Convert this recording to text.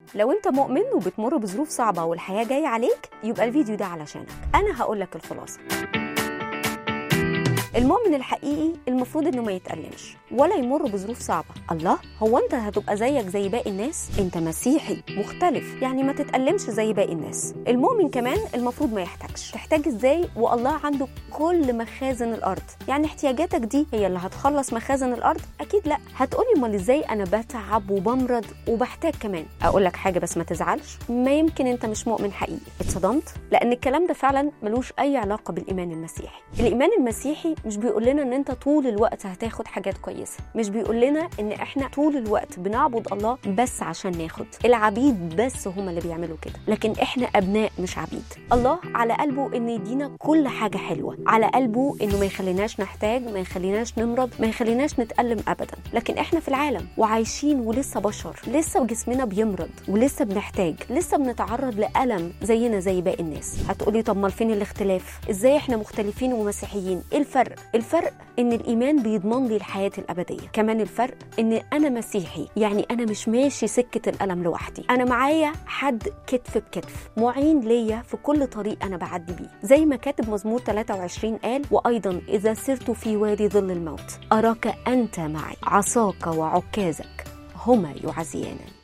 لو انت مؤمن وبتمر بظروف صعبه والحياه جايه عليك يبقى الفيديو ده علشانك انا هقول لك الخلاصه المؤمن الحقيقي المفروض انه ما يتألمش ولا يمر بظروف صعبة الله هو انت هتبقى زيك زي باقي الناس انت مسيحي مختلف يعني ما تتألمش زي باقي الناس المؤمن كمان المفروض ما يحتاجش تحتاج ازاي والله عنده كل مخازن الارض يعني احتياجاتك دي هي اللي هتخلص مخازن الارض اكيد لا هتقولي امال ازاي انا بتعب وبمرض وبحتاج كمان اقول لك حاجه بس ما تزعلش ما يمكن انت مش مؤمن حقيقي اتصدمت لان الكلام ده فعلا ملوش اي علاقه بالايمان المسيحي الايمان المسيحي مش بيقول لنا ان انت طول الوقت هتاخد حاجات كويسه مش بيقول لنا ان احنا طول الوقت بنعبد الله بس عشان ناخد العبيد بس هم اللي بيعملوا كده لكن احنا ابناء مش عبيد الله على قلبه ان يدينا كل حاجه حلوه على قلبه انه ما يخليناش نحتاج ما يخليناش نمرض ما يخليناش نتالم ابدا لكن احنا في العالم وعايشين ولسه بشر لسه جسمنا بيمرض ولسه بنحتاج لسه بنتعرض لالم زينا زي باقي الناس هتقولي طب ما فين الاختلاف ازاي احنا مختلفين ومسيحيين ايه الفرق الفرق ان الايمان بيضمن لي الحياه الابديه كمان الفرق ان انا مسيحي يعني انا مش ماشي سكه الالم لوحدي انا معايا حد كتف بكتف معين ليا في كل طريق انا بعدي بيه زي ما كاتب مزمور 23 قال وايضا اذا سرت في وادي ظل الموت اراك انت معي عصاك وعكازك هما يعزيانني